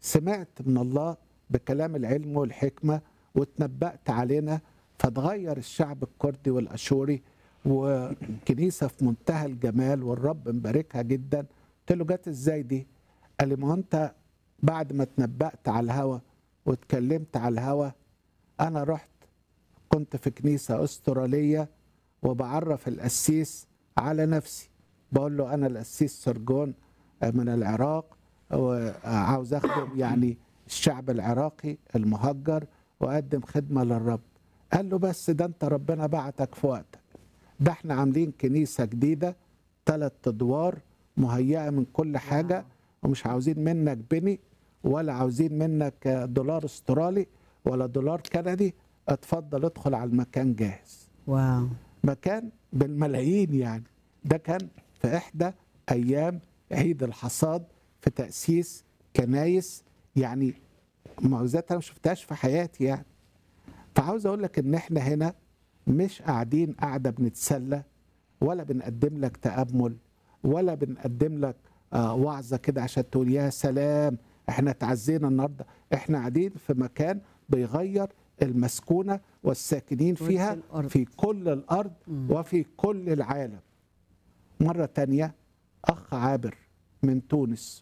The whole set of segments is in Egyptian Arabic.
سمعت من الله بكلام العلم والحكمة واتنبأت علينا فتغير الشعب الكردي والأشوري وكنيسة في منتهى الجمال والرب مباركها جدا قلت له جت ازاي دي قال لي ما هو انت بعد ما اتنبأت على الهوا واتكلمت على الهوا انا رحت كنت في كنيسة استرالية وبعرف القسيس على نفسي بقول له انا القسيس سرجون من العراق وعاوز اخدم يعني الشعب العراقي المهجر واقدم خدمه للرب قال له بس ده انت ربنا بعتك في وقتك ده احنا عاملين كنيسه جديده ثلاث ادوار مهيئه من كل حاجه ومش عاوزين منك بني ولا عاوزين منك دولار استرالي ولا دولار كندي اتفضل ادخل على المكان جاهز واو مكان بالملايين يعني ده كان في احدى ايام عيد الحصاد في تاسيس كنايس يعني معجزات انا ما شفتهاش في حياتي يعني فعاوز اقول لك ان احنا هنا مش قاعدين قاعده بنتسلى ولا بنقدم لك تامل ولا بنقدم لك آه وعظه كده عشان تقول يا سلام احنا اتعزينا النهارده احنا قاعدين في مكان بيغير المسكونه والساكنين فيها الأرض. في كل الارض وفي كل العالم مره تانية اخ عابر من تونس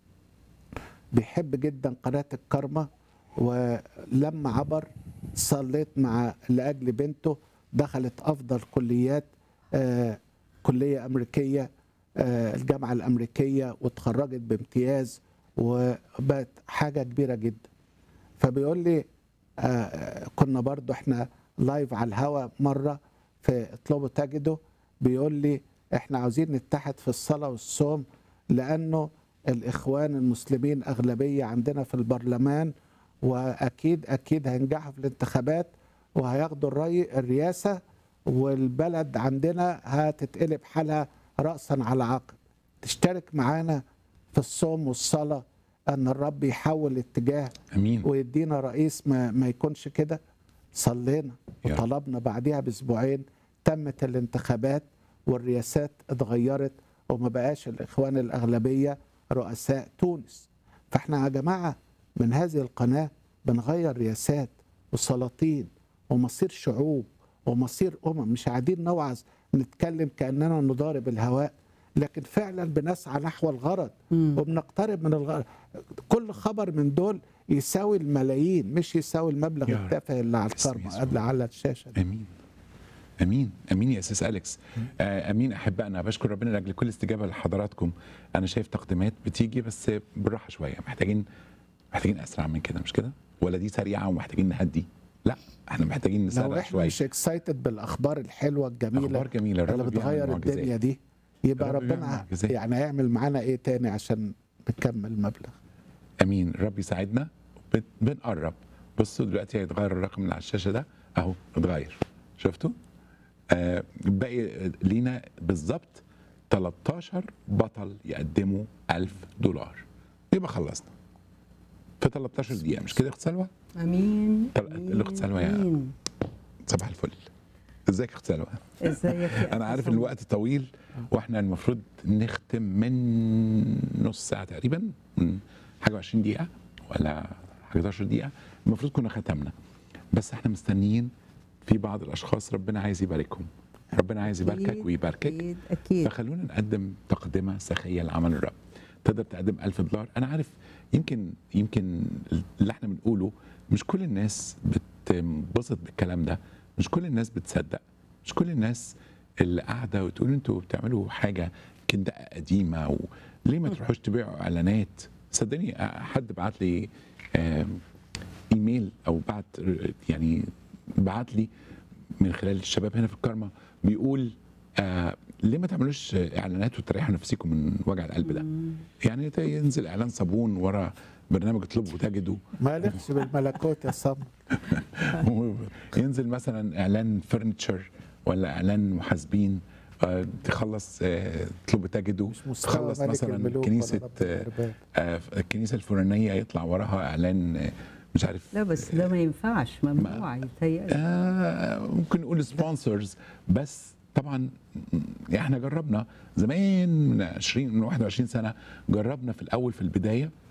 بيحب جدا قناه الكرمه ولما عبر صليت مع لاجل بنته دخلت افضل كليات آه كليه امريكيه آه الجامعه الامريكيه واتخرجت بامتياز وبقت حاجه كبيره جدا فبيقول لي آه كنا برضو احنا لايف على الهوا مره في اطلبوا تجدوا بيقول لي احنا عاوزين نتحد في الصلاه والصوم لانه الاخوان المسلمين اغلبيه عندنا في البرلمان واكيد اكيد هينجحوا في الانتخابات وهياخدوا الري الرئاسه والبلد عندنا هتتقلب حالها راسا على عقب تشترك معانا في الصوم والصلاه ان الرب يحول الاتجاه امين ويدينا رئيس ما, ما يكونش كده صلينا يا رب. وطلبنا بعديها باسبوعين تمت الانتخابات والرئاسات اتغيرت وما بقاش الاخوان الاغلبيه رؤساء تونس فاحنا يا جماعه من هذه القناه بنغير رئاسات وسلاطين ومصير شعوب ومصير امم مش قاعدين نوعظ نتكلم كاننا نضارب الهواء لكن فعلا بنسعى نحو الغرض وبنقترب من الغرض كل خبر من دول يساوي الملايين مش يساوي المبلغ يا رب. التافه اللي على باسم الكرمه يسوع. اللي على الشاشه دي. امين امين امين يا اساس اليكس آه، امين احبائنا بشكر ربنا لاجل كل استجابه لحضراتكم انا شايف تقديمات بتيجي بس بالراحه شويه محتاجين محتاجين اسرع من كده مش كده ولا دي سريعه ومحتاجين نهدي لا احنا محتاجين لو نسرع احنا شويه مش اكسايتد بالاخبار الحلوه الجميله اخبار جميله اللي الرب بيعمل بتغير معجزات. الدنيا دي يبقى الرب بيعمل ربنا معجزات. يعني هيعمل معانا ايه تاني عشان نكمل المبلغ امين الرب يساعدنا بن- بنقرب بصوا دلوقتي هيتغير الرقم اللي على الشاشه ده اهو اتغير شفتوا آه باقي لينا بالظبط 13 بطل يقدموا 1000 دولار يبقى خلصنا في 13 دقيقه مش كده يا اخت سلوى امين طب الاخت سلوى يا امين صباح الفل ازيك يا اخت سلوى ازيك يا انا عارف أخي ان الوقت طويل واحنا المفروض نختم من نص ساعه تقريبا من حاجه 20 دقيقه ولا حاجه 11 دقيقه المفروض كنا ختمنا بس احنا مستنيين في بعض الاشخاص ربنا عايز يباركهم ربنا عايز يباركك أكيد، ويباركك اكيد اكيد فخلونا نقدم تقدمه سخيه لعمل الرب تقدر تقدم ألف دولار أنا عارف يمكن يمكن اللي احنا بنقوله مش كل الناس بتنبسط بالكلام ده مش كل الناس بتصدق مش كل الناس اللي قاعده وتقول انتوا بتعملوا حاجه يمكن دقه قديمه وليه ما تروحوش تبيعوا اعلانات صدقني حد بعت لي آم، ايميل او بعت يعني بعت لي من خلال الشباب هنا في الكارما بيقول آه ليه ما تعملوش اعلانات وتريحوا نفسكم من وجع القلب ده يعني تا- ينزل اعلان صابون ورا برنامج اطلبوا وتجدوا مالكش بالملكوت يا صم ينزل مثلا اعلان فرنتشر ولا اعلان محاسبين آه، تخلص آه، اطلبوا تجدوا مش مستوى تخلص ملك مثلا الملوك كنيسه ولا رب آه، الأرباب. آه، الكنيسه الفلانيه يطلع وراها اعلان آه، مش عارف لا بس ده ما ينفعش ممنوع يتهيألي آه ممكن نقول سبونسرز بس طبعا م- احنا جربنا زمان من 20 من 21 سنه جربنا في الاول في البدايه